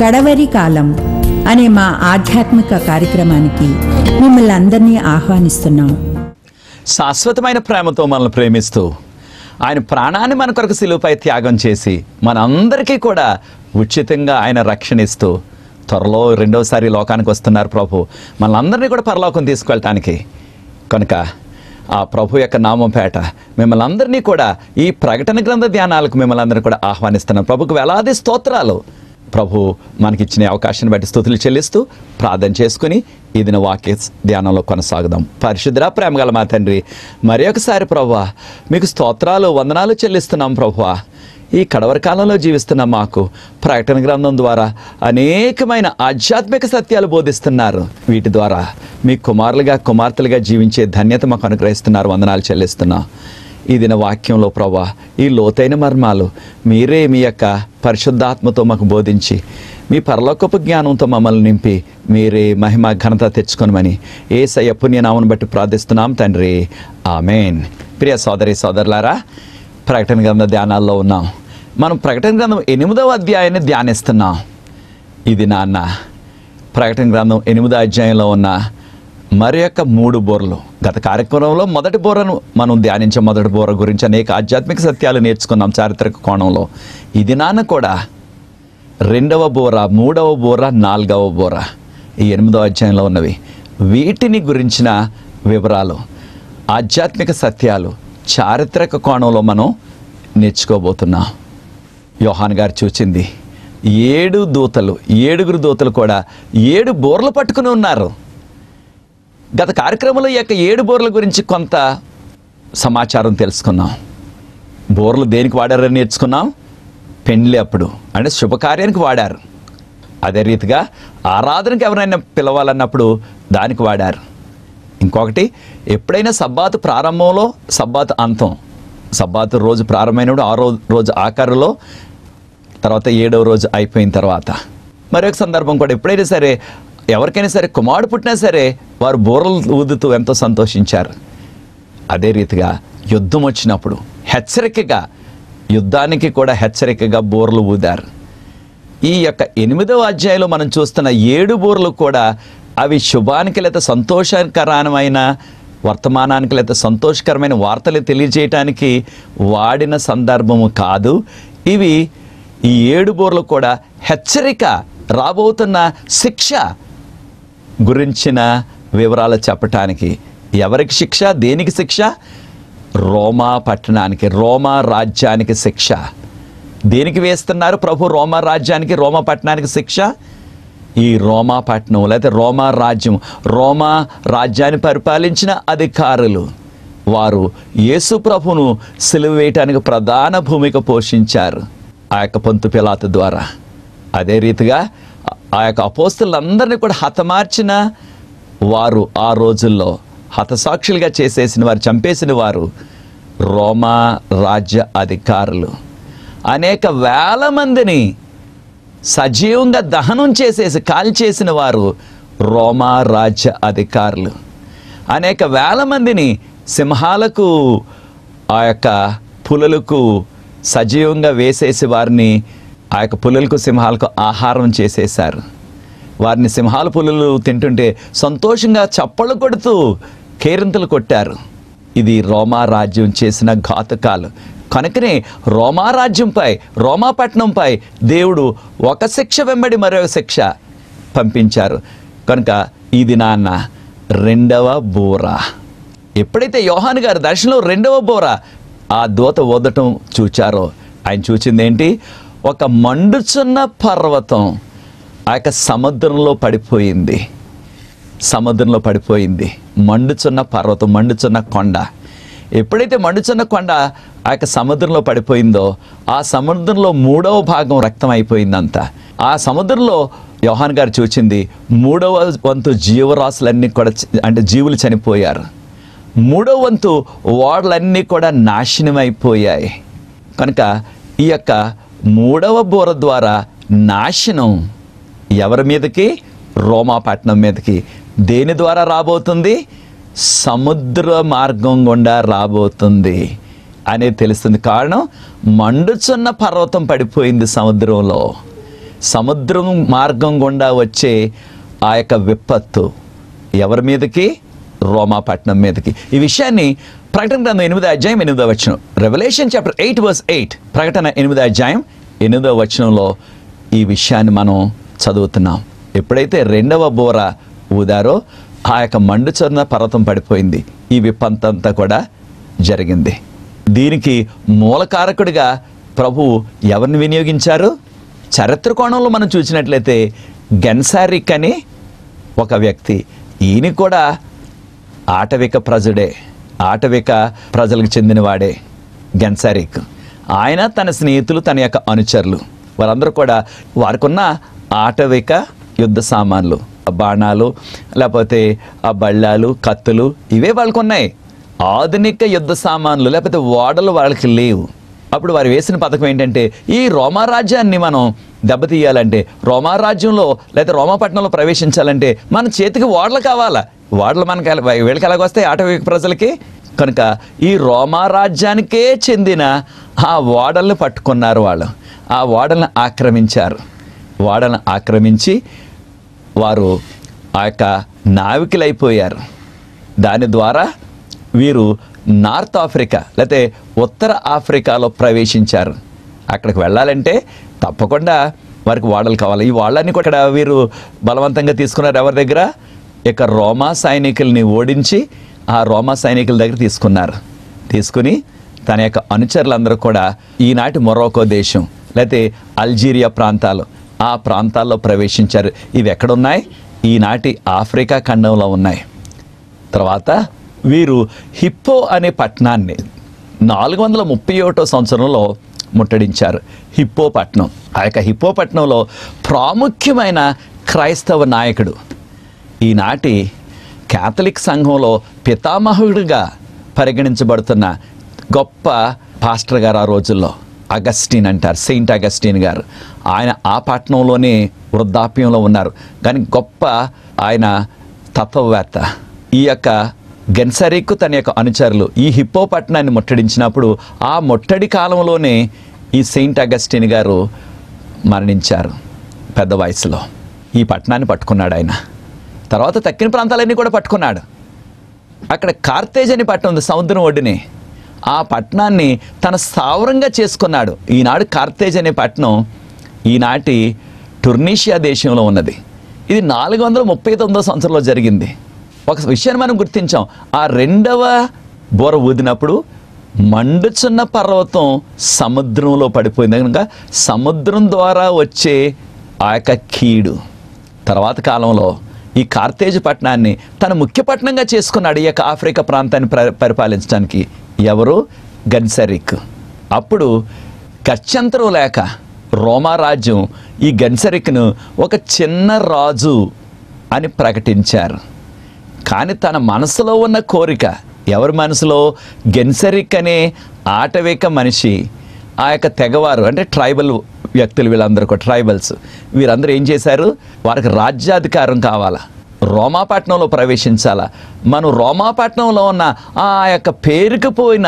కడవరి కాలం అనే మా ఆధ్యాత్మిక కార్యక్రమానికి మిమ్మల్ని అందరినీ ఆహ్వానిస్తున్నాం శాశ్వతమైన ప్రేమతో మనల్ని ప్రేమిస్తూ ఆయన ప్రాణాన్ని మన కొరకు సిలువపై త్యాగం చేసి మనందరికీ కూడా ఉచితంగా ఆయన రక్షణ ఇస్తూ త్వరలో రెండోసారి లోకానికి వస్తున్నారు ప్రభు మనందరినీ కూడా పరలోకం తీసుకెళ్ళటానికి కనుక ఆ ప్రభు యొక్క నామం పేట మిమ్మల్ని అందరినీ కూడా ఈ ప్రకటన గ్రంథ ధ్యానాలకు మిమ్మల్ని అందరినీ కూడా ఆహ్వానిస్తున్నాం ప్రభుకు వేలాది స్తోత్రాలు ప్రభు మనకిచ్చిన అవకాశాన్ని బట్టి స్థుతులు చెల్లిస్తూ ప్రార్థన చేసుకుని ఈ దిన వాక్య ధ్యానంలో కొనసాగుదాం పరిశుద్ధ ప్రేమగల మా తండ్రి మరి ఒకసారి ప్రభు మీకు స్తోత్రాలు వందనాలు చెల్లిస్తున్నాం ప్రభు ఈ కడవరి కాలంలో జీవిస్తున్న మాకు ప్రకటన గ్రంథం ద్వారా అనేకమైన ఆధ్యాత్మిక సత్యాలు బోధిస్తున్నారు వీటి ద్వారా మీ కుమారులుగా కుమార్తెలుగా జీవించే ధన్యత మాకు అనుగ్రహిస్తున్నారు వందనాలు చెల్లిస్తున్నాం ఈ దిన వాక్యంలో ప్రభా ఈ లోతైన మర్మాలు మీరే మీ యొక్క పరిశుద్ధాత్మతో మాకు బోధించి మీ పరలోకపు జ్ఞానంతో మమ్మల్ని నింపి మీరే మహిమ ఘనత తెచ్చుకొనమని ఏ పుణ్యనామను బట్టి ప్రార్థిస్తున్నాం తండ్రి ఆమెన్ ప్రియ సోదరి సోదరులారా ప్రకటన గ్రంథ ధ్యానాల్లో ఉన్నాం మనం ప్రకటన గ్రంథం ఎనిమిదవ అధ్యాయాన్ని ధ్యానిస్తున్నాం ఇది నాన్న ప్రకటన గ్రంథం ఎనిమిదో అధ్యాయంలో ఉన్న మరి యొక్క మూడు బోర్లు గత కార్యక్రమంలో మొదటి బోరను మనం ధ్యానించే మొదటి బోర గురించి అనేక ఆధ్యాత్మిక సత్యాలు నేర్చుకున్నాం చారిత్రక కోణంలో ఇది నాన్న కూడా రెండవ బోర మూడవ బోర నాలుగవ బోర ఈ ఎనిమిదవ అధ్యాయంలో ఉన్నవి వీటిని గురించిన వివరాలు ఆధ్యాత్మిక సత్యాలు చారిత్రక కోణంలో మనం నేర్చుకోబోతున్నాం యోహాన్ గారు చూచింది ఏడు దూతలు ఏడుగురు దూతలు కూడా ఏడు బోర్లు పట్టుకుని ఉన్నారు గత కార్యక్రమంలో ఈ యొక్క ఏడు బోర్ల గురించి కొంత సమాచారం తెలుసుకున్నాం బోర్లు దేనికి వాడారని నేర్చుకున్నాం పెండ్లి అప్పుడు అంటే శుభకార్యానికి వాడారు అదే రీతిగా ఆరాధనకి ఎవరైనా పిలవాలన్నప్పుడు దానికి వాడారు ఇంకొకటి ఎప్పుడైనా సబ్బాతు ప్రారంభంలో సబ్బాతు అంతం సబ్బాతు రోజు ప్రారంభమైనప్పుడు ఆ రోజు రోజు ఆఖరులో తర్వాత ఏడవ రోజు అయిపోయిన తర్వాత మరొక సందర్భం కూడా ఎప్పుడైనా సరే ఎవరికైనా సరే కుమారుడు పుట్టినా సరే వారు బోరలు ఊదుతూ ఎంతో సంతోషించారు అదే రీతిగా యుద్ధం వచ్చినప్పుడు హెచ్చరికగా యుద్ధానికి కూడా హెచ్చరికగా బోర్లు ఊదారు ఈ యొక్క ఎనిమిదవ అధ్యాయంలో మనం చూస్తున్న ఏడు బోర్లు కూడా అవి శుభానికి లేదా సంతోషకరమైన వర్తమానానికి లేదా సంతోషకరమైన వార్తలు తెలియజేయటానికి వాడిన సందర్భము కాదు ఇవి ఈ ఏడు బోర్లు కూడా హెచ్చరిక రాబోతున్న శిక్ష గురించిన వివరాలు చెప్పటానికి ఎవరికి శిక్ష దేనికి శిక్ష రోమా పట్టణానికి రోమా రాజ్యానికి శిక్ష దేనికి వేస్తున్నారు ప్రభు రోమా రాజ్యానికి రోమా పట్టణానికి శిక్ష ఈ రోమా పట్టణం లేకపోతే రోమా రాజ్యం రోమా రాజ్యాన్ని పరిపాలించిన అధికారులు వారు యేసు ప్రభును సిలువ వేయటానికి ప్రధాన భూమిక పోషించారు ఆ యొక్క పొంతు పిలాతు ద్వారా అదే రీతిగా ఆ యొక్క అపోస్తులందరినీ కూడా హతమార్చిన వారు ఆ రోజుల్లో హతసాక్షులుగా చేసేసిన వారు చంపేసిన వారు రోమా రాజ్య అధికారులు అనేక వేల మందిని సజీవంగా దహనం చేసేసి కాల్చేసిన వారు రోమా రాజ్య అధికారులు అనేక వేల మందిని సింహాలకు ఆ యొక్క పులులకు సజీవంగా వేసేసి వారిని ఆ యొక్క పులులకు సింహాలకు ఆహారం చేసేశారు వారిని సింహాల పులులు తింటుంటే సంతోషంగా చప్పలు కొడుతూ కేరింతలు కొట్టారు ఇది రోమా రాజ్యం చేసిన ఘాతుకాలు కనుకనే రోమా రాజ్యంపై రోమాపట్నంపై దేవుడు ఒక శిక్ష వెంబడి మరొక శిక్ష పంపించారు కనుక ఇది నాన్న రెండవ బోర ఎప్పుడైతే యోహాన్ గారు దర్శనంలో రెండవ బోర ఆ దూత వదటం చూచారో ఆయన చూచింది ఏంటి ఒక మండుచున్న పర్వతం ఆ యొక్క సముద్రంలో పడిపోయింది సముద్రంలో పడిపోయింది మండుచున్న పర్వతం మండుచున్న కొండ ఎప్పుడైతే మండుచున్న కొండ ఆ యొక్క సముద్రంలో పడిపోయిందో ఆ సముద్రంలో మూడవ భాగం రక్తం అయిపోయిందంత ఆ సముద్రంలో యోహాన్ గారు చూచింది మూడవ వంతు జీవరాశులన్నీ కూడా చ- అంటే జీవులు చనిపోయారు మూడవ వంతు ఓడలన్నీ కూడా నాశనం అయిపోయాయి కనుక ఈ యొక్క మూడవ బోర ద్వారా నాశనం ఎవరి మీదకి రోమాపట్నం మీదకి దేని ద్వారా రాబోతుంది సముద్ర మార్గం గుండా రాబోతుంది అనేది తెలుస్తుంది కారణం మండుచున్న పర్వతం పడిపోయింది సముద్రంలో సముద్రం మార్గం గుండా వచ్చే ఆ యొక్క విపత్తు ఎవరి మీదకి రోమాపట్నం మీదకి ఈ విషయాన్ని ప్రకటన గ్రంథం ఎనిమిదో అధ్యాయం ఎనిమిదో వచనం revelation chapter eight verse eight ప్రకటన ఎనిమిదో అధ్యాయం ఎనిమిదో వచనంలో ఈ విషయాన్ని మనం చదువుతున్నాం ఎప్పుడైతే రెండవ బోర ఊదారో ఆ యొక్క మండుచొన్న పర్వతం పడిపోయింది ఈ విపంతంతా కూడా జరిగింది దీనికి మూలకారకుడిగా ప్రభు ఎవరిని వినియోగించారు చరిత్ర కోణంలో మనం చూసినట్లయితే గెన్సారిక్ అని ఒక వ్యక్తి ఈయన కూడా ఆటవిక ప్రజుడే ఆటవిక ప్రజలకు చెందినవాడే గెన్సారిక్ ఆయన తన స్నేహితులు తన యొక్క అనుచరులు వారందరూ కూడా వారికున్న ఆటవిక యుద్ధ సామాన్లు బాణాలు లేకపోతే ఆ బళ్ళాలు కత్తులు ఇవే వాళ్ళకు ఉన్నాయి ఆధునిక యుద్ధ సామాన్లు లేకపోతే ఓడలు వాళ్ళకి లేవు అప్పుడు వారు వేసిన పథకం ఏంటంటే ఈ రోమారాజ్యాన్ని మనం దెబ్బతీయాలంటే రోమారాజ్యంలో లేదా రోమాపట్నంలో ప్రవేశించాలంటే మన చేతికి ఓడలు కావాలా ఓడలు మనకి ఎలా- వీళ్ళకి ఎలాగొస్తాయి ఆటవిక ప్రజలకి కనుక ఈ రోమారాజ్యానికే చెందిన ఆ ఓడల్ని పట్టుకున్నారు వాళ్ళు ఆ ఓడల్ని ఆక్రమించారు ఓడలను ఆక్రమించి వారు ఆ యొక్క నావికులైపోయారు దాని ద్వారా వీరు నార్త్ ఆఫ్రికా లేకపోతే ఉత్తర ఆఫ్రికాలో ప్రవేశించారు అక్కడికి వెళ్ళాలంటే తప్పకుండా వారికి వాడలు కావాలి ఈ వాళ్ళని కూడా ఇక్కడ వీరు బలవంతంగా తీసుకున్నారు ఎవరి దగ్గర ఇక రోమా సైనికుల్ని ఓడించి ఆ రోమా సైనికుల దగ్గర తీసుకున్నారు తీసుకుని తన యొక్క అనుచరులందరూ కూడా ఈనాటి మొరోకో దేశం లేకపోతే అల్జీరియా ప్రాంతాలు ఆ ప్రాంతాల్లో ప్రవేశించారు ఇవి ఎక్కడున్నాయి ఈనాటి ఆఫ్రికా ఖండంలో ఉన్నాయి తర్వాత వీరు హిప్పో అనే పట్టణాన్ని నాలుగు వందల ముప్పై ఒకటో సంవత్సరంలో ముట్టడించారు హిప్పో పట్టణం ఆ యొక్క హిప్పో పట్టణంలో ప్రాముఖ్యమైన క్రైస్తవ నాయకుడు ఈనాటి కేథలిక్ సంఘంలో పితామహుడిగా పరిగణించబడుతున్న గొప్ప పాస్టర్ గారు ఆ రోజుల్లో అగస్టిన్ అంటారు సెయింట్ అగస్టిన్ గారు ఆయన ఆ పట్టణంలోనే వృద్ధాప్యంలో ఉన్నారు కానీ గొప్ప ఆయన తత్వవేత్త ఈ యొక్క గెన్సరిక్ తన యొక్క అనుచరులు ఈ హిప్పో పట్టణాన్ని ముట్టడించినప్పుడు ఆ ముట్టడి కాలంలోనే ఈ సెయింట్ అగస్టిన్ గారు మరణించారు పెద్ద వయసులో ఈ పట్టణాన్ని పట్టుకున్నాడు ఆయన తర్వాత తక్కిన ప్రాంతాలన్నీ కూడా పట్టుకున్నాడు అక్కడ కార్తేజ్ అని పట్టణం ఉంది సముద్రం ఒడ్డునే ఆ పట్టణాన్ని తన స్థావరంగా చేసుకున్నాడు ఈనాడు కార్తేజ్ అనే పట్టణం ఈనాటి టుర్నీషియా దేశంలో ఉన్నది ఇది నాలుగు వందల ముప్పై తొమ్మిదో సంవత్సరంలో జరిగింది ఒక విషయాన్ని మనం గుర్తించాం ఆ రెండవ బోర ఊదినప్పుడు మండుచున్న పర్వతం సముద్రంలో పడిపోయింది కనుక సముద్రం ద్వారా వచ్చే ఆ యొక్క కీడు తర్వాత కాలంలో ఈ కార్తేజ్ పట్టణాన్ని తన ముఖ్య పట్టణంగా చేసుకున్నాడు ఈ యొక్క ఆఫ్రికా ప్రాంతాన్ని ప్ర- పరిపాలించడానికి ఎవరు గన్సరిక్ అప్పుడు గత్యంతరం లేక రోమా రాజ్యం ఈ గన్సరిక్ను ఒక చిన్న రాజు అని ప్రకటించారు కానీ తన మనసులో ఉన్న కోరిక ఎవరి మనసులో గెన్సరిక్ అనే ఆటవిక మనిషి ఆ యొక్క తెగవారు అంటే ట్రైబల్ వ్యక్తులు వీళ్ళందరూ కూడా ట్రైబల్స్ వీరందరూ ఏం చేశారు వారికి రాజ్యాధికారం కావాలా రోమాపట్నంలో ప్రవేశించాలా మనం రోమాపట్నంలో ఉన్న ఆ యొక్క పేరుకుపోయిన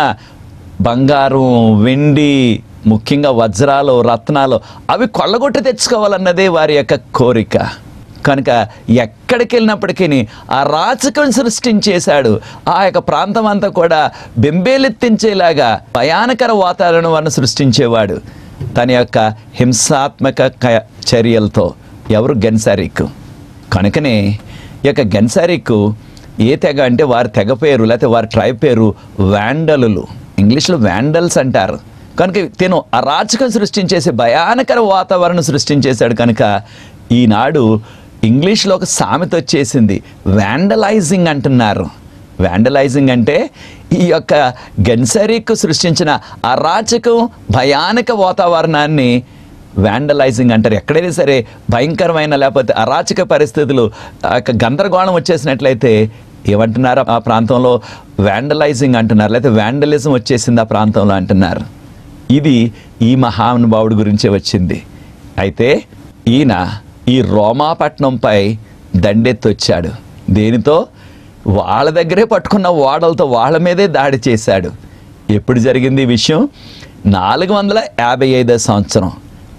బంగారం వెండి ముఖ్యంగా వజ్రాలు రత్నాలు అవి కొల్లగొట్టి తెచ్చుకోవాలన్నదే వారి యొక్క కోరిక కనుక ఎక్కడికి వెళ్ళినప్పటికీ ఆ రాచకం సృష్టించేశాడు ఆ యొక్క ప్రాంతం అంతా కూడా బెంబేలెత్తించేలాగా భయానకర వాతావరణాన్ని సృష్టించేవాడు తన యొక్క హింసాత్మక క- చర్యలతో ఎవరు గెన్సారిక్ కనుకనే ఈ యొక్క గెన్సారిక్ ఏ తెగ అంటే వారి తెగ పేరు లేకపోతే వారి ట్రైబ్ పేరు వ్యాండలులు ఇంగ్లీష్లో వ్యాండల్స్ అంటారు కనుక తిను అరాచకం సృష్టించేసి భయానకర వాతావరణం సృష్టించేశాడు కనుక ఈనాడు ఇంగ్లీష్లో ఒక సామెత వచ్చేసింది వ్యాండలైజింగ్ అంటున్నారు వ్యాండలైజింగ్ అంటే ఈ యొక్క గెన్సరిక్ సృష్టించిన అరాచకం భయానక వాతావరణాన్ని వ్యాండలైజింగ్ అంటారు ఎక్కడైనా సరే భయంకరమైన లేకపోతే అరాచక పరిస్థితులు ఆ యొక్క గందరగోళం వచ్చేసినట్లయితే ఏమంటున్నారు ఆ ప్రాంతంలో వ్యాండలైజింగ్ అంటున్నారు లేకపోతే వ్యాండలిజం వచ్చేసింది ఆ ప్రాంతంలో అంటున్నారు ఇది ఈ మహానుభావుడి గురించే వచ్చింది అయితే ఈయన ఈ రోమాపట్నంపై దండెత్తొచ్చాడు దేనితో వాళ్ళ దగ్గరే పట్టుకున్న ఓడలతో వాళ్ళ మీదే దాడి చేశాడు ఎప్పుడు జరిగింది ఈ విషయం నాలుగు వందల యాభై ఐదో సంవత్సరం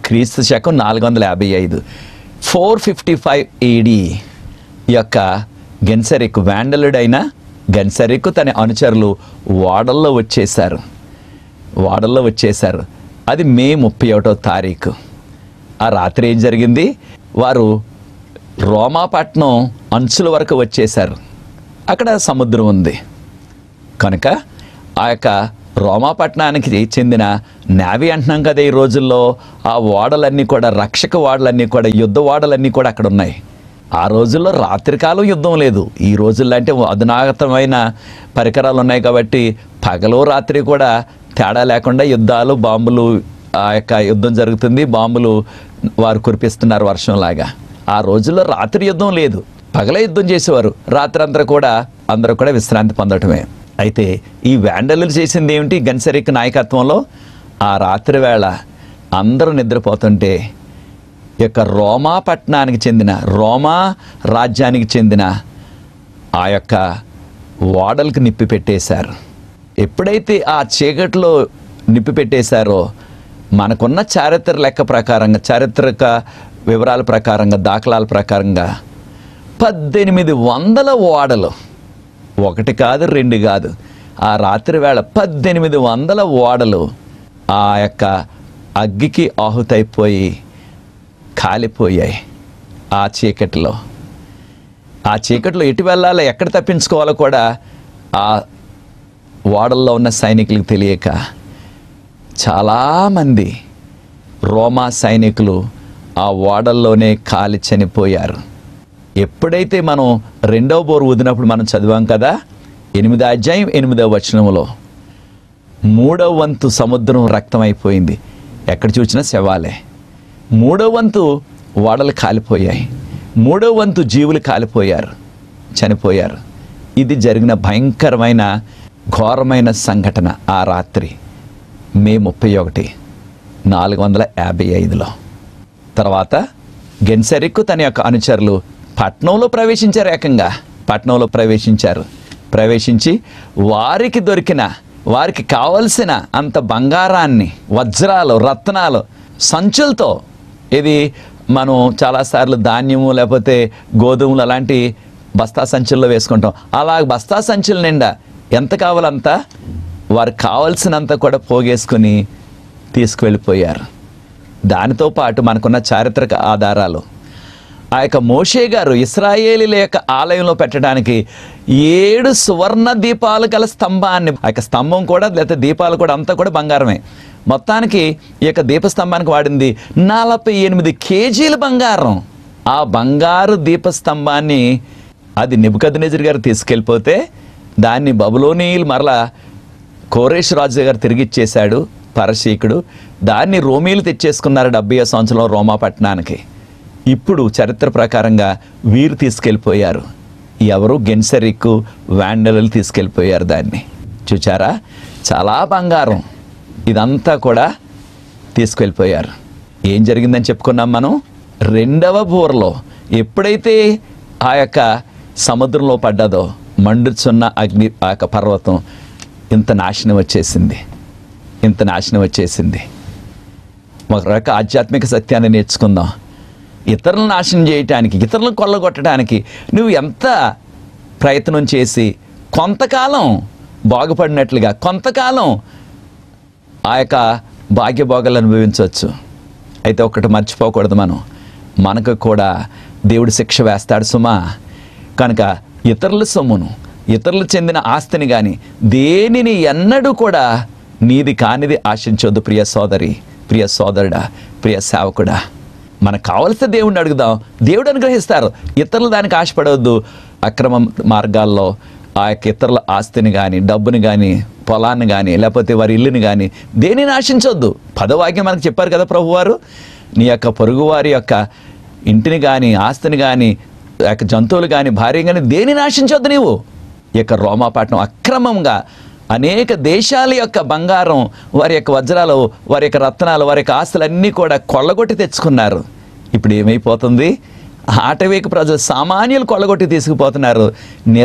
క్రీస్తు శకం నాలుగు వందల యాభై ఐదు ఫోర్ ఫిఫ్టీ ఫైవ్ ఏడి యొక్క గెన్సరిక్ వ్యాండలుడైన గెన్సరిక్ తన అనుచరులు ఓడల్లో వచ్చేశారు వాడల్లో వచ్చేశారు అది మే ముప్పై ఒకటో తారీఖు ఆ రాత్రి ఏం జరిగింది వారు రోమాపట్నం అంచుల వరకు వచ్చేశారు అక్కడ సముద్రం ఉంది కనుక ఆ యొక్క రోమాపట్నానికి చెందిన నావీ అంటున్నాం కదా ఈ రోజుల్లో ఆ ఓడలన్నీ కూడా రక్షక ఓడలన్నీ కూడా యుద్ధ ఓడలన్నీ కూడా అక్కడ ఉన్నాయి ఆ రోజుల్లో రాత్రికాలం యుద్ధం లేదు ఈ రోజుల్లో అంటే అధునాతమైన పరికరాలు ఉన్నాయి కాబట్టి పగలు రాత్రి కూడా తేడా లేకుండా యుద్ధాలు బాంబులు ఆ యొక్క యుద్ధం జరుగుతుంది బాంబులు వారు కురిపిస్తున్నారు వర్షంలాగా ఆ రోజుల్లో రాత్రి యుద్ధం లేదు పగలే యుద్ధం చేసేవారు రాత్రి అందరూ కూడా అందరూ కూడా విశ్రాంతి పొందటమే అయితే ఈ వ్యాండలు చేసింది ఏమిటి గన్సరిక్ నాయకత్వంలో ఆ రాత్రి వేళ అందరూ నిద్రపోతుంటే ఈ యొక్క రోమా పట్టణానికి చెందిన రోమా రాజ్యానికి చెందిన ఆ యొక్క ఓడలకు నిప్పి పెట్టేశారు ఎప్పుడైతే ఆ చీకట్లో నిప్పి పెట్టేశారో మనకున్న చారిత్ర లెక్క ప్రకారంగా చారిత్రక వివరాల ప్రకారంగా దాఖలాల ప్రకారంగా పద్దెనిమిది వందల ఓడలు ఒకటి కాదు రెండు కాదు ఆ రాత్రి వేళ పద్దెనిమిది వందల ఓడలు ఆ యొక్క అగ్గికి ఆహుతైపోయి కాలిపోయాయి ఆ చీకటిలో ఆ చీకటిలో ఎటు వెళ్ళాలో ఎక్కడ తప్పించుకోవాలో కూడా ఆ ఓడల్లో ఉన్న సైనికులకు తెలియక చాలామంది రోమా సైనికులు ఆ ఓడల్లోనే కాలి చనిపోయారు ఎప్పుడైతే మనం రెండవ బోరు ఊదినప్పుడు మనం చదివాం కదా ఎనిమిదో అధ్యాయం ఎనిమిదవ వచనములో మూడవ వంతు సముద్రం రక్తమైపోయింది ఎక్కడ చూసినా శవాలే మూడవ వంతు ఓడలు కాలిపోయాయి మూడవ వంతు జీవులు కాలిపోయారు చనిపోయారు ఇది జరిగిన భయంకరమైన ఘోరమైన సంఘటన ఆ రాత్రి మే ముప్పై ఒకటి నాలుగు వందల యాభై ఐదులో తర్వాత గెన్సెరిక్కు తన యొక్క అనుచరులు పట్నంలో ప్రవేశించారు ఏకంగా పట్నంలో ప్రవేశించారు ప్రవేశించి వారికి దొరికిన వారికి కావలసిన అంత బంగారాన్ని వజ్రాలు రత్నాలు సంచులతో ఇది మనం చాలాసార్లు ధాన్యము లేకపోతే గోధుమలు అలాంటి బస్తా సంచుల్లో వేసుకుంటాం అలా బస్తా సంచుల నిండా ఎంత కావాలంత వారికి కావలసినంత కూడా పోగేసుకుని తీసుకువెళ్ళిపోయారు దానితో పాటు మనకున్న చారిత్రక ఆధారాలు ఆ యొక్క మోషే గారు ఇస్రాయేలీల యొక్క ఆలయంలో పెట్టడానికి ఏడు సువర్ణ దీపాలు గల స్తంభాన్ని ఆ యొక్క స్తంభం కూడా లేకపోతే దీపాలు కూడా అంతా కూడా బంగారమే మొత్తానికి ఈ యొక్క దీపస్తంభానికి వాడింది నలభై ఎనిమిది కేజీల బంగారం ఆ బంగారు దీపస్తంభాన్ని అది నిబుకద్నెజర్ గారు తీసుకెళ్ళిపోతే దాన్ని బబులోనీయులు మరలా కోరేష్ రాజు గారు తిరిగి ఇచ్చేశాడు పరశీకుడు దాన్ని రోమీలు తెచ్చేసుకున్నారు డెబ్బై సంవత్సరంలో రోమా పట్టణానికి ఇప్పుడు చరిత్ర ప్రకారంగా వీరు తీసుకెళ్ళిపోయారు ఎవరు గెన్సరిక్కు వ్యాండలు తీసుకెళ్ళిపోయారు దాన్ని చూచారా చాలా బంగారం ఇదంతా కూడా తీసుకెళ్ళిపోయారు ఏం జరిగిందని చెప్పుకున్నాం మనం రెండవ బూరలో ఎప్పుడైతే ఆ యొక్క సముద్రంలో పడ్డదో మండుచున్న అగ్ని ఆ యొక్క పర్వతం ఇంత నాశనం వచ్చేసింది ఇంత నాశనం వచ్చేసింది ఒక రక ఆధ్యాత్మిక సత్యాన్ని నేర్చుకుందాం ఇతరులను నాశనం చేయటానికి ఇతరులను కొల్లగొట్టడానికి నువ్వు ఎంత ప్రయత్నం చేసి కొంతకాలం బాగుపడినట్లుగా కొంతకాలం ఆ యొక్క భాగ్యభోగాలు అనుభవించవచ్చు అయితే ఒకటి మర్చిపోకూడదు మనం మనకు కూడా దేవుడు శిక్ష వేస్తాడు సుమా కనుక ఇతరుల సొమ్మును ఇతరులు చెందిన ఆస్తిని కానీ దేనిని ఎన్నడూ కూడా నీది కానిది ఆశించొద్దు ప్రియ సోదరి ప్రియ సోదరుడా ప్రియ సేవకుడా మనకు కావలసిన దేవుడిని అడుగుదాం దేవుడు అనుగ్రహిస్తారు ఇతరులు దానికి ఆశపడవద్దు అక్రమ మార్గాల్లో ఆ యొక్క ఇతరుల ఆస్తిని కానీ డబ్బుని కానీ పొలాన్ని కానీ లేకపోతే వారి ఇల్లుని కానీ దేనిని ఆశించొద్దు పదవాక్యం మనకు చెప్పారు కదా ప్రభువారు నీ యొక్క పొరుగువారి యొక్క ఇంటిని కానీ ఆస్తిని కానీ ఆ యొక్క జంతువులు కానీ భార్య కానీ దేనిని ఆశించొద్దు నీవు ఈ యొక్క రోమాపట్నం అక్రమంగా అనేక దేశాల యొక్క బంగారం వారి యొక్క వజ్రాలు వారి యొక్క రత్నాలు వారి యొక్క ఆస్తులన్నీ కూడా కొల్లగొట్టి తెచ్చుకున్నారు ఇప్పుడు ఏమైపోతుంది ఆటవిక ప్రజలు సామాన్యులు కొల్లగొట్టి తీసుకుపోతున్నారు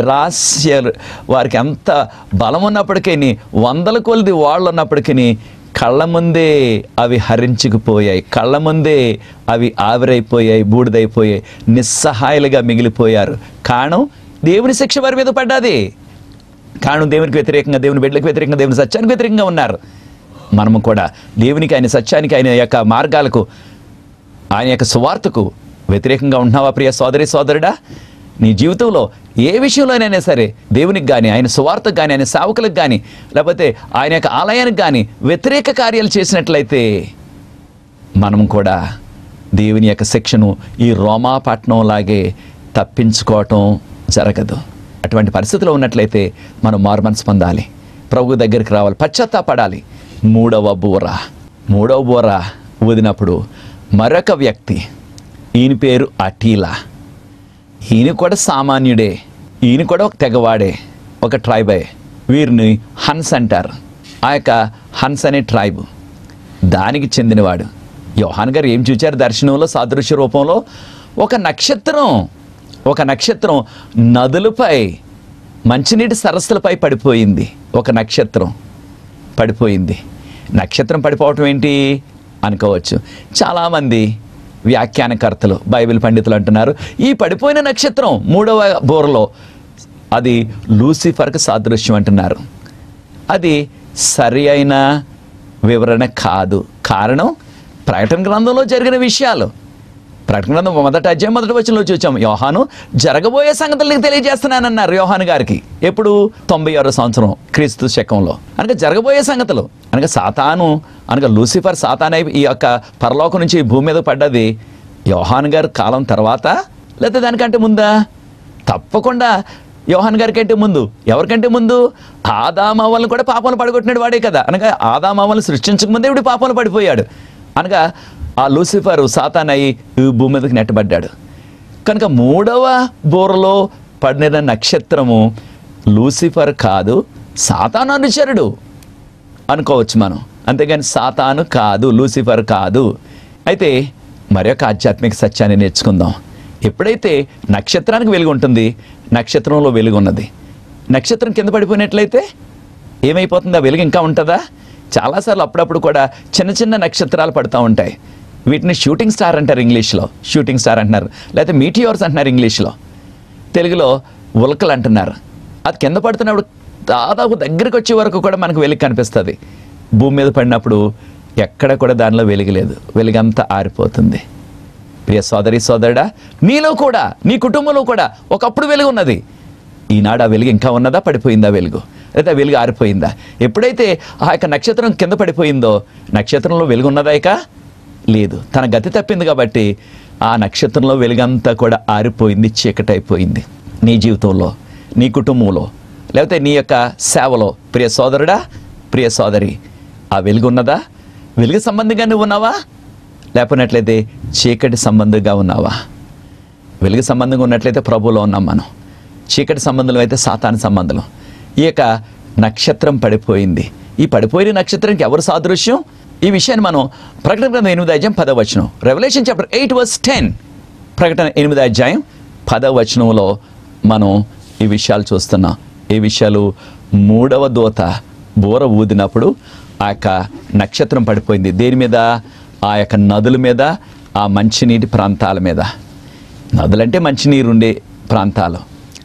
నిరాశ వారికి ఎంత బలం ఉన్నప్పటికీ వందల కొలది వాళ్ళు ఉన్నప్పటికీ కళ్ళ ముందే అవి హరించుకుపోయాయి కళ్ళ ముందే అవి ఆవిరైపోయాయి బూడిదైపోయాయి నిస్సహాయాలుగా మిగిలిపోయారు కారణం దేవుని శిక్ష వారి మీద పడ్డాది కారణం దేవునికి వ్యతిరేకంగా దేవుని బిడ్డలకు వ్యతిరేకంగా దేవుని సత్యానికి వ్యతిరేకంగా ఉన్నారు మనము కూడా దేవునికి ఆయన సత్యానికి ఆయన యొక్క మార్గాలకు ఆయన యొక్క సువార్తకు వ్యతిరేకంగా ఉంటున్నావా ప్రియ సోదరి సోదరుడా నీ జీవితంలో ఏ విషయంలోనైనా సరే దేవునికి కానీ ఆయన సువార్తకు కానీ ఆయన సేవకులకు కానీ లేకపోతే ఆయన యొక్క ఆలయానికి కానీ వ్యతిరేక కార్యాలు చేసినట్లయితే మనం కూడా దేవుని యొక్క శిక్షను ఈ రోమాపట్నం లాగే తప్పించుకోవటం జరగదు అటువంటి పరిస్థితిలో ఉన్నట్లయితే మనం మార్మన్స్ పొందాలి ప్రభు దగ్గరికి రావాలి పశ్చాత్తాపడాలి మూడవ బూర మూడవ బూర ఊదినప్పుడు మరొక వ్యక్తి ఈయన పేరు అటీలా ఈయన కూడా సామాన్యుడే ఈయన కూడా ఒక తెగవాడే ఒక ట్రైబే వీరిని హన్స్ అంటారు ఆ యొక్క హన్స్ అనే ట్రైబ్ దానికి చెందినవాడు యోహాన్ గారు ఏం చూచారు దర్శనంలో సాదృశ్య రూపంలో ఒక నక్షత్రం ఒక నక్షత్రం నదులపై మంచినీటి సరస్సులపై పడిపోయింది ఒక నక్షత్రం పడిపోయింది నక్షత్రం పడిపోవటం ఏంటి అనుకోవచ్చు చాలామంది వ్యాఖ్యానకర్తలు బైబిల్ పండితులు అంటున్నారు ఈ పడిపోయిన నక్షత్రం మూడవ బోర్లో అది లూసిఫర్కి సాదృశ్యం అంటున్నారు అది సరి అయిన వివరణ కాదు కారణం ప్రకటన గ్రంథంలో జరిగిన విషయాలు ప్రకటన గ్రంథం మొదటి అధ్యాయం మొదటి వచనంలో చూచాం యోహాను జరగబోయే సంగతులు నీకు తెలియజేస్తున్నానన్నారు యోహాను గారికి ఎప్పుడు తొంభై ఆరో సంవత్సరం క్రీస్తు శకంలో అనగా జరగబోయే సంగతులు అనగా సాతాను అనగా లూసిఫర్ సాతాన్ అయి ఈ యొక్క పరలోకం నుంచి ఈ భూమి మీద పడ్డది యోహాను గారి కాలం తర్వాత లేకపోతే దానికంటే ముందా తప్పకుండా యోహాన్ గారి కంటే ముందు ఎవరికంటే ముందు ఆదామవ్వలను కూడా పాపంలో పడగొట్టినాడు వాడే కదా అనగా ఆదామవ్వలను సృష్టించక ముందే ఇప్పుడు పాపంలో పడిపోయాడు అనగా ఆ లూసిఫర్ సాతాన్ అయి ఈ భూమి మీదకి నెట్టబడ్డాడు కనుక మూడవ బోరలో పడిన నక్షత్రము లూసిఫర్ కాదు సాతాను అనుచరుడు అనుకోవచ్చు మనం అంతేగాని సాతాను కాదు లూసిఫర్ కాదు అయితే మరొక ఆధ్యాత్మిక సత్యాన్ని నేర్చుకుందాం ఎప్పుడైతే నక్షత్రానికి వెలుగు ఉంటుంది నక్షత్రంలో వెలుగు ఉన్నది నక్షత్రం కింద పడిపోయినట్లయితే ఏమైపోతుంది ఆ వెలుగు ఇంకా ఉంటుందా చాలాసార్లు అప్పుడప్పుడు కూడా చిన్న చిన్న నక్షత్రాలు పడుతూ ఉంటాయి వీటిని షూటింగ్ స్టార్ అంటారు ఇంగ్లీష్లో షూటింగ్ స్టార్ అంటున్నారు లేకపోతే మీటియోర్స్ అంటున్నారు ఇంగ్లీష్లో తెలుగులో ఉల్కలు అంటున్నారు అది కింద పడుతున్నప్పుడు దాదాపు దగ్గరికి వచ్చే వరకు కూడా మనకు వెలుగు కనిపిస్తుంది భూమి మీద పడినప్పుడు ఎక్కడ కూడా దానిలో వెలుగు లేదు వెలుగంతా ఆరిపోతుంది ప్రియ సోదరి సోదరుడా నీలో కూడా నీ కుటుంబంలో కూడా ఒకప్పుడు వెలుగు ఉన్నది ఈనాడు ఆ వెలుగు ఇంకా ఉన్నదా పడిపోయిందా వెలుగు లేదా ఆ వెలుగు ఆరిపోయిందా ఎప్పుడైతే ఆ యొక్క నక్షత్రం కింద పడిపోయిందో నక్షత్రంలో వెలుగు ఉన్నదా ఇక లేదు తన గతి తప్పింది కాబట్టి ఆ నక్షత్రంలో వెలుగంతా కూడా ఆరిపోయింది చీకటైపోయింది నీ జీవితంలో నీ కుటుంబంలో లేకపోతే నీ యొక్క సేవలో ప్రియ సోదరుడా ప్రియ సోదరి ఆ వెలుగు ఉన్నదా వెలుగు సంబంధింగా నువ్వు ఉన్నావా లేకపోయినట్లయితే చీకటి సంబంధంగా ఉన్నావా వెలుగు సంబంధంగా ఉన్నట్లయితే ప్రభువులో ఉన్నాం మనం చీకటి సంబంధం అయితే సాతాను సంబంధం ఈ యొక్క నక్షత్రం పడిపోయింది ఈ పడిపోయిన నక్షత్రానికి ఎవరు సాదృశ్యం ఈ విషయాన్ని మనం ప్రకటన గ్రంథం ఎనిమిది అధ్యాయం పదవ వచనం revelation chapter eight verse ten ప్రకటన ఎనిమిది అధ్యాయం పదవ వచనంలో మనం ఈ విషయాలు చూస్తున్నాం ఈ విషయాలు మూడవ దూత బోర ఊదినప్పుడు ఆ యొక్క నక్షత్రం పడిపోయింది దేని మీద ఆ యొక్క నదుల మీద ఆ మంచినీటి ప్రాంతాల మీద నదులంటే మంచినీరు ఉండే ప్రాంతాలు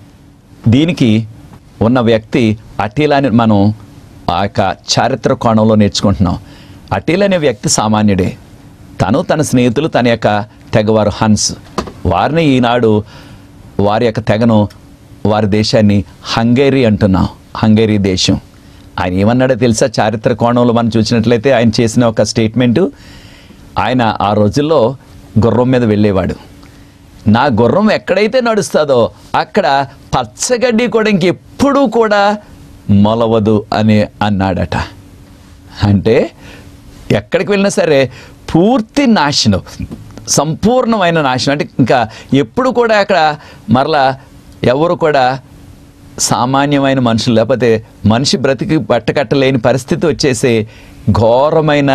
దీనికి ఉన్న వ్యక్తి అటీల అని మనం ఆ యొక్క చారిత్ర కోణంలో నేర్చుకుంటున్నాం అటీల్ అనే వ్యక్తి సామాన్యుడే తను తన స్నేహితులు తన యొక్క తెగవారు హన్స్ వారిని ఈనాడు వారి యొక్క తెగను వారి దేశాన్ని హంగేరీ అంటున్నాం హంగేరీ దేశం ఆయన ఏమన్నాడో తెలుసా చారిత్ర కోణంలో మనం చూసినట్లయితే ఆయన చేసిన ఒక స్టేట్మెంటు ఆయన ఆ రోజుల్లో గుర్రం మీద వెళ్ళేవాడు నా గుర్రం ఎక్కడైతే నడుస్తుందో అక్కడ పచ్చగడ్డి కూడా ఇంకెప్పుడూ కూడా మొలవదు అని అన్నాడట అంటే ఎక్కడికి వెళ్ళినా సరే పూర్తి నాశనం సంపూర్ణమైన నాశనం అంటే ఇంకా ఎప్పుడు కూడా అక్కడ మరలా ఎవరు కూడా సామాన్యమైన మనుషులు లేకపోతే మనిషి బ్రతికి బట్టకట్టలేని పరిస్థితి వచ్చేసే ఘోరమైన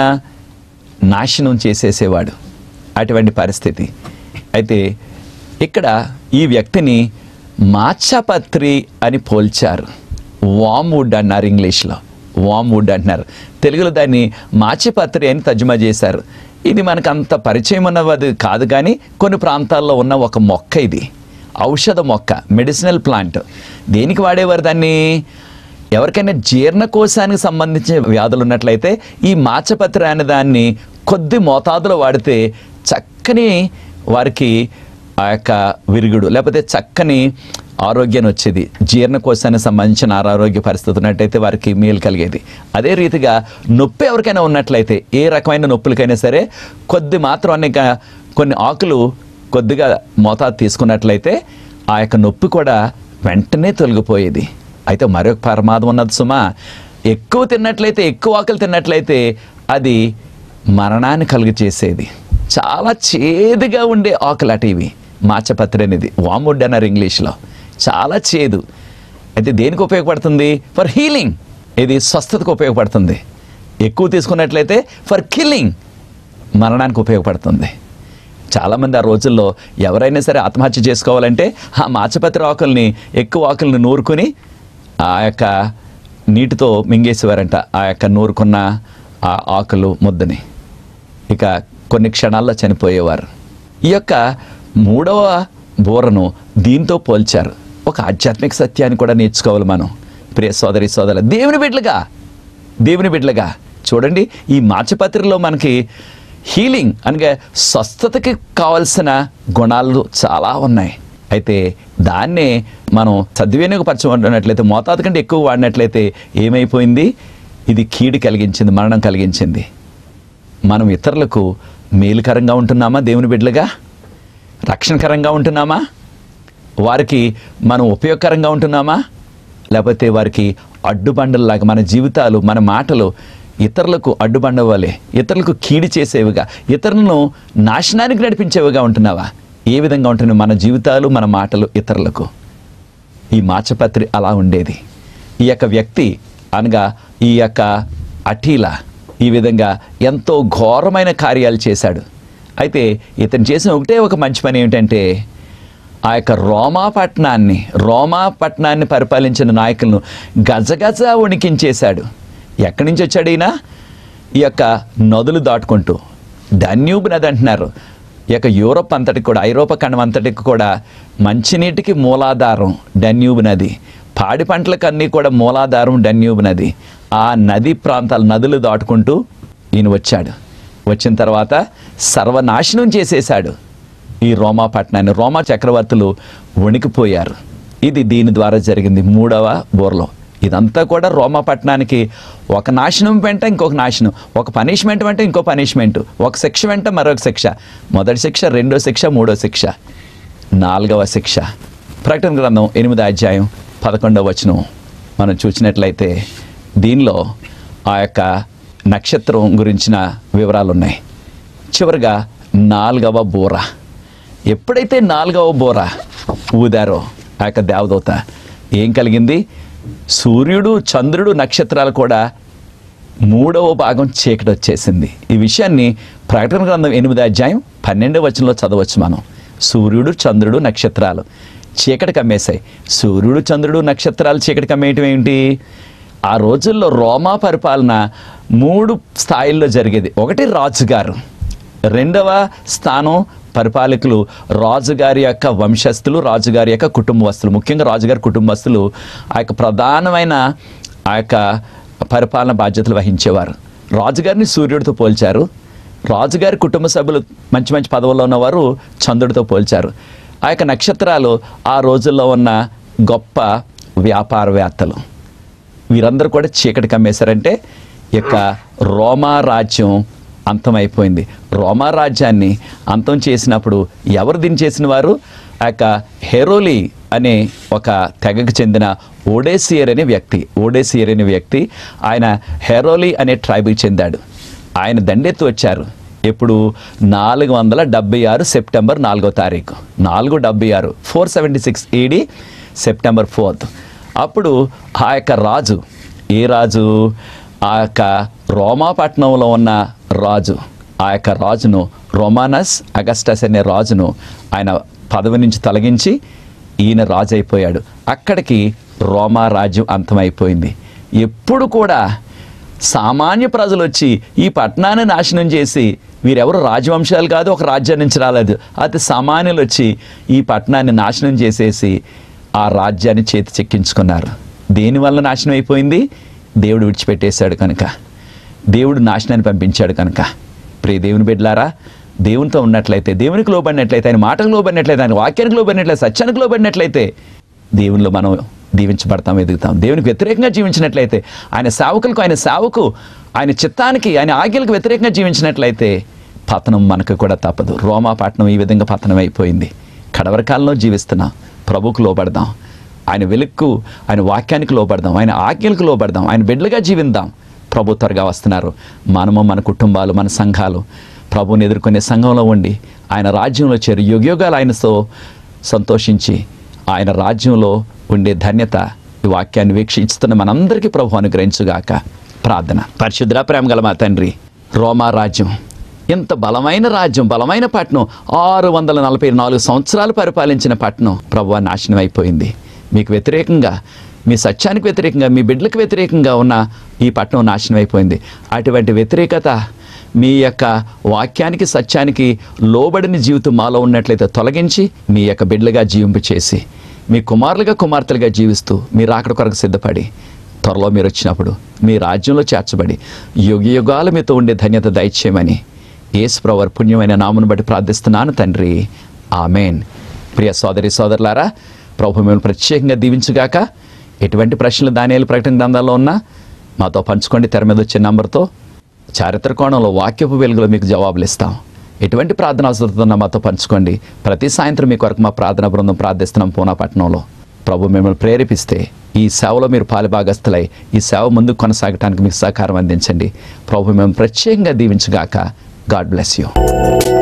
నాశనం చేసేసేవాడు అటువంటి పరిస్థితి అయితే ఇక్కడ ఈ వ్యక్తిని మాచపత్రి అని పోల్చారు వామ్వుడ్ అన్నారు ఇంగ్లీష్లో వామ్వుడ్ అంటున్నారు తెలుగులో దాన్ని మాచిపత్రి అని తర్జుమా చేశారు ఇది మనకు అంత పరిచయం ఉన్నది కాదు కానీ కొన్ని ప్రాంతాల్లో ఉన్న ఒక మొక్క ఇది ఔషధ మొక్క మెడిసినల్ ప్లాంట్ దేనికి వాడేవారు దాన్ని ఎవరికైనా జీర్ణకోశానికి సంబంధించిన వ్యాధులు ఉన్నట్లయితే ఈ మాచపత్రి అనే దాన్ని కొద్ది మోతాదులో వాడితే చక్కని వారికి ఆ యొక్క విరుగుడు లేకపోతే చక్కని ఆరోగ్యాన్ని వచ్చేది జీర్ణకోశానికి సంబంధించిన అనారోగ్య పరిస్థితి ఉన్నట్టయితే వారికి మేలు కలిగేది అదే రీతిగా నొప్పి ఎవరికైనా ఉన్నట్లయితే ఏ రకమైన నొప్పులకైనా సరే కొద్ది మాత్రం అనేక కొన్ని ఆకులు కొద్దిగా మోతాదు తీసుకున్నట్లయితే ఆ యొక్క నొప్పి కూడా వెంటనే తొలగిపోయేది అయితే మరొక ప్రమాదం ఉన్నది సుమా ఎక్కువ తిన్నట్లయితే ఎక్కువ ఆకలి తిన్నట్లయితే అది మరణాన్ని కలుగు చేసేది చాలా చేదుగా ఉండే ఆకులట ఇవి మాచపత్రి అనేది వాముడ్ అన్నారు ఇంగ్లీష్లో చాలా చేదు అయితే దేనికి ఉపయోగపడుతుంది ఫర్ హీలింగ్ ఇది స్వస్థతకు ఉపయోగపడుతుంది ఎక్కువ తీసుకున్నట్లయితే ఫర్ కిల్లింగ్ మరణానికి ఉపయోగపడుతుంది చాలామంది ఆ రోజుల్లో ఎవరైనా సరే ఆత్మహత్య చేసుకోవాలంటే ఆ మాచపత్రి ఆకుల్ని ఎక్కువ ఆకుల్ని నూరుకుని ఆ యొక్క నీటితో మింగేసేవారంట ఆ యొక్క నూరుకున్న ఆ ఆకులు ముద్దని ఇక కొన్ని క్షణాల్లో చనిపోయేవారు ఈ యొక్క మూడవ బోరను దీంతో పోల్చారు ఒక ఆధ్యాత్మిక సత్యాన్ని కూడా నేర్చుకోవాలి మనం ప్రియ సోదరి సోదర దేవుని బిడ్డలుగా దేవుని బిడ్డలుగా చూడండి ఈ మార్చపత్రిలో మనకి హీలింగ్ అనగా స్వస్థతకి కావలసిన గుణాలు చాలా ఉన్నాయి అయితే దాన్నే మనం సద్వినియోగపరచుకున్నట్లయితే మోతాదు కంటే ఎక్కువ వాడినట్లయితే ఏమైపోయింది ఇది కీడు కలిగించింది మరణం కలిగించింది మనం ఇతరులకు మేలుకరంగా ఉంటున్నామా దేవుని బిడ్డలుగా రక్షణకరంగా ఉంటున్నామా వారికి మనం ఉపయోగకరంగా ఉంటున్నామా లేకపోతే వారికి అడ్డుబండల్లాగా మన జీవితాలు మన మాటలు ఇతరులకు అడ్డుబండవ్వాలి ఇతరులకు కీడి చేసేవిగా ఇతరులను నాశనానికి నడిపించేవిగా ఉంటున్నావా ఏ విధంగా ఉంటున్నాయి మన జీవితాలు మన మాటలు ఇతరులకు ఈ మాచపత్రి అలా ఉండేది ఈ యొక్క వ్యక్తి అనగా ఈ యొక్క అఠీల ఈ విధంగా ఎంతో ఘోరమైన కార్యాలు చేశాడు అయితే ఇతను చేసిన ఒకటే ఒక మంచి పని ఏమిటంటే ఆ యొక్క రోమా పట్టణాన్ని రోమా పట్టణాన్ని పరిపాలించిన నాయకులను గజగజ వణికించేశాడు ఎక్కడి నుంచి వచ్చాడు ఈయన ఈ యొక్క నదులు దాటుకుంటూ డన్యూబ్ నది అంటున్నారు ఈ యొక్క యూరోప్ అంతటికి కూడా ఐరోపా ఖండం అంతటికి కూడా మంచినీటికి మూలాధారం డన్యూబ్ నది పాడి పంటలకు అన్నీ కూడా మూలాధారం డన్యూబ్ నది ఆ నది ప్రాంతాలు నదులు దాటుకుంటూ ఈయన వచ్చాడు వచ్చిన తర్వాత సర్వనాశనం చేసేశాడు ఈ రోమా పట్టణాన్ని రోమా చక్రవర్తులు వణికిపోయారు ఇది దీని ద్వారా జరిగింది మూడవ బోర్లో ఇదంతా కూడా రోమా పట్టణానికి ఒక నాశనం వెంట ఇంకొక నాశనం ఒక పనిష్మెంట్ వెంట ఇంకో పనిష్మెంట్ ఒక శిక్ష వెంట మరొక శిక్ష మొదటి శిక్ష రెండో శిక్ష మూడో శిక్ష నాలుగవ శిక్ష ప్రకటన గ్రంథం ఎనిమిది అధ్యాయం పదకొండవ వచనం మనం చూసినట్లయితే దీనిలో ఆ యొక్క నక్షత్రం గురించిన వివరాలు ఉన్నాయి చివరిగా నాలుగవ బోర ఎప్పుడైతే నాలుగవ బోర ఊదారో ఆ యొక్క దేవదూత ఏం కలిగింది సూర్యుడు చంద్రుడు నక్షత్రాలు కూడా మూడవ భాగం చీకటి వచ్చేసింది ఈ విషయాన్ని ప్రకటన గ్రంథం ఎనిమిది అధ్యాయం పన్నెండవ వచనంలో చదవచ్చు మనం సూర్యుడు చంద్రుడు నక్షత్రాలు చీకటి కమ్మేశాయి సూర్యుడు చంద్రుడు నక్షత్రాలు చీకటి కమ్మేయటం ఏంటి ఆ రోజుల్లో రోమా పరిపాలన మూడు స్థాయిల్లో జరిగేది ఒకటి రాజుగారు రెండవ స్థానం పరిపాలకులు రాజుగారి యొక్క వంశస్థులు రాజుగారి యొక్క కుటుంబస్తులు ముఖ్యంగా రాజుగారి కుటుంబస్తులు ఆ యొక్క ప్రధానమైన ఆ యొక్క పరిపాలన బాధ్యతలు వహించేవారు రాజుగారిని సూర్యుడితో పోల్చారు రాజుగారి కుటుంబ సభ్యులు మంచి మంచి పదవుల్లో ఉన్నవారు చంద్రుడితో పోల్చారు ఆ యొక్క నక్షత్రాలు ఆ రోజుల్లో ఉన్న గొప్ప వ్యాపారవేత్తలు వీరందరూ కూడా చీకటి కమ్మేశారంటే ఈ యొక్క రోమా రాజ్యం అంతమైపోయింది రోమా రాజ్యాన్ని అంతం చేసినప్పుడు ఎవరు దీన్ని చేసిన వారు ఆ యొక్క హెరోలి అనే ఒక తెగకు చెందిన ఓడేసియర్ అనే వ్యక్తి ఓడేసియర్ అనే వ్యక్తి ఆయన హెరోలి అనే ట్రైబ్కి చెందాడు ఆయన దండెత్తి వచ్చారు ఎప్పుడు నాలుగు వందల డెబ్బై ఆరు సెప్టెంబర్ నాలుగో తారీఖు నాలుగు డెబ్బై ఆరు four seventy six AD September fourth అప్పుడు ఆ యొక్క రాజు ఏ రాజు ఆ యొక్క రోమాపట్నంలో ఉన్న రాజు ఆ యొక్క రాజును రోమానస్ అగస్టస్ అనే రాజును ఆయన పదవి నుంచి తొలగించి ఈయన రాజు అయిపోయాడు అక్కడికి రోమా రాజ్యం అంతమైపోయింది ఎప్పుడు కూడా సామాన్య ప్రజలు వచ్చి ఈ పట్టణాన్ని నాశనం చేసి వీరెవరు రాజవంశాలు కాదు ఒక రాజ్యం నుంచి రాలేదు అతి సామాన్యులు వచ్చి ఈ పట్టణాన్ని నాశనం చేసేసి ఆ రాజ్యాన్ని చేతి చెక్కించుకున్నారు దేనివల్ల నాశనం అయిపోయింది దేవుడు విడిచిపెట్టేశాడు కనుక దేవుడు నాశనాన్ని పంపించాడు కనుక ప్రియ దేవుని బిడ్డలారా దేవునితో ఉన్నట్లయితే దేవునికి లోబడినట్లయితే ఆయన మాటకు లోబడినట్లయితే ఆయన వాక్యానికి లోబడినట్లయితే సత్యానికి లోబడినట్లయితే దేవునిలో మనం దీవించబడతాం ఎదుగుతాం దేవునికి వ్యతిరేకంగా జీవించినట్లయితే ఆయన సేవకులకు ఆయన సేవకు ఆయన చిత్తానికి ఆయన ఆజ్ఞలకు వ్యతిరేకంగా జీవించినట్లయితే పతనం మనకు కూడా తప్పదు రోమా పట్టణం ఈ విధంగా పతనం అయిపోయింది కడవరి కాలంలో జీవిస్తున్నాం ప్రభుకు లోబడదాం ఆయన వెలుక్కు ఆయన వాక్యానికి లోబడదాం ఆయన ఆజ్ఞలకు లోబడదాం ఆయన బిడ్డలుగా జీవిద్దాం ప్రభు త్వరగా వస్తున్నారు మనము మన కుటుంబాలు మన సంఘాలు ప్రభుని ఎదుర్కొనే సంఘంలో ఉండి ఆయన రాజ్యంలో చేరి యుగయుగాలు ఆయనతో సంతోషించి ఆయన రాజ్యంలో ఉండే ధన్యత ఈ వాక్యాన్ని వీక్షిస్తున్న మనందరికీ ప్రభు అనుగ్రహించుగాక ప్రార్థన పరిశుద్ర ప్రేమ గల మా తండ్రి రోమా రాజ్యం ఇంత బలమైన రాజ్యం బలమైన పట్టణం ఆరు వందల నలభై నాలుగు సంవత్సరాలు పరిపాలించిన పట్టణం ప్రభు నాశనం అయిపోయింది మీకు వ్యతిరేకంగా మీ సత్యానికి వ్యతిరేకంగా మీ బిడ్డలకు వ్యతిరేకంగా ఉన్న ఈ పట్టణం నాశనం అయిపోయింది అటువంటి వ్యతిరేకత మీ యొక్క వాక్యానికి సత్యానికి లోబడిన జీవితం మాలో ఉన్నట్లయితే తొలగించి మీ యొక్క బిడ్డలుగా జీవింపు చేసి మీ కుమారులుగా కుమార్తెలుగా జీవిస్తూ మీరు రాకడ కొరకు సిద్ధపడి త్వరలో మీరు వచ్చినప్పుడు మీ రాజ్యంలో చేర్చబడి యుగ యుగాలు మీతో ఉండే ధన్యత దయచేయమని యేసుప్రవర్ పుణ్యమైన నామును బట్టి ప్రార్థిస్తున్నాను తండ్రి ఆమెన్ ప్రియ సోదరి సోదరులారా ప్రభు మిమ్మల్ని ప్రత్యేకంగా దీవించుగాక ఎటువంటి ప్రశ్నలు దానియాల ప్రకటన గ్రంథాల్లో ఉన్నా మాతో పంచుకోండి తెర మీద వచ్చే నంబర్తో చారిత్ర కోణంలో వాక్యపు వెలుగులో మీకు జవాబులు ఇస్తాం ఎటువంటి ప్రార్థన అవసరతున్నా మాతో పంచుకోండి ప్రతి సాయంత్రం మీ కొరకు మా ప్రార్థన బృందం ప్రార్థిస్తున్నాం పూనాపట్నంలో ప్రభు మిమ్మల్ని ప్రేరేపిస్తే ఈ సేవలో మీరు పాలుభాగస్తులై ఈ సేవ ముందుకు కొనసాగడానికి మీకు సహకారం అందించండి ప్రభు మేము ప్రత్యేకంగా దీవించుగాక గాడ్ బ్లెస్ యూ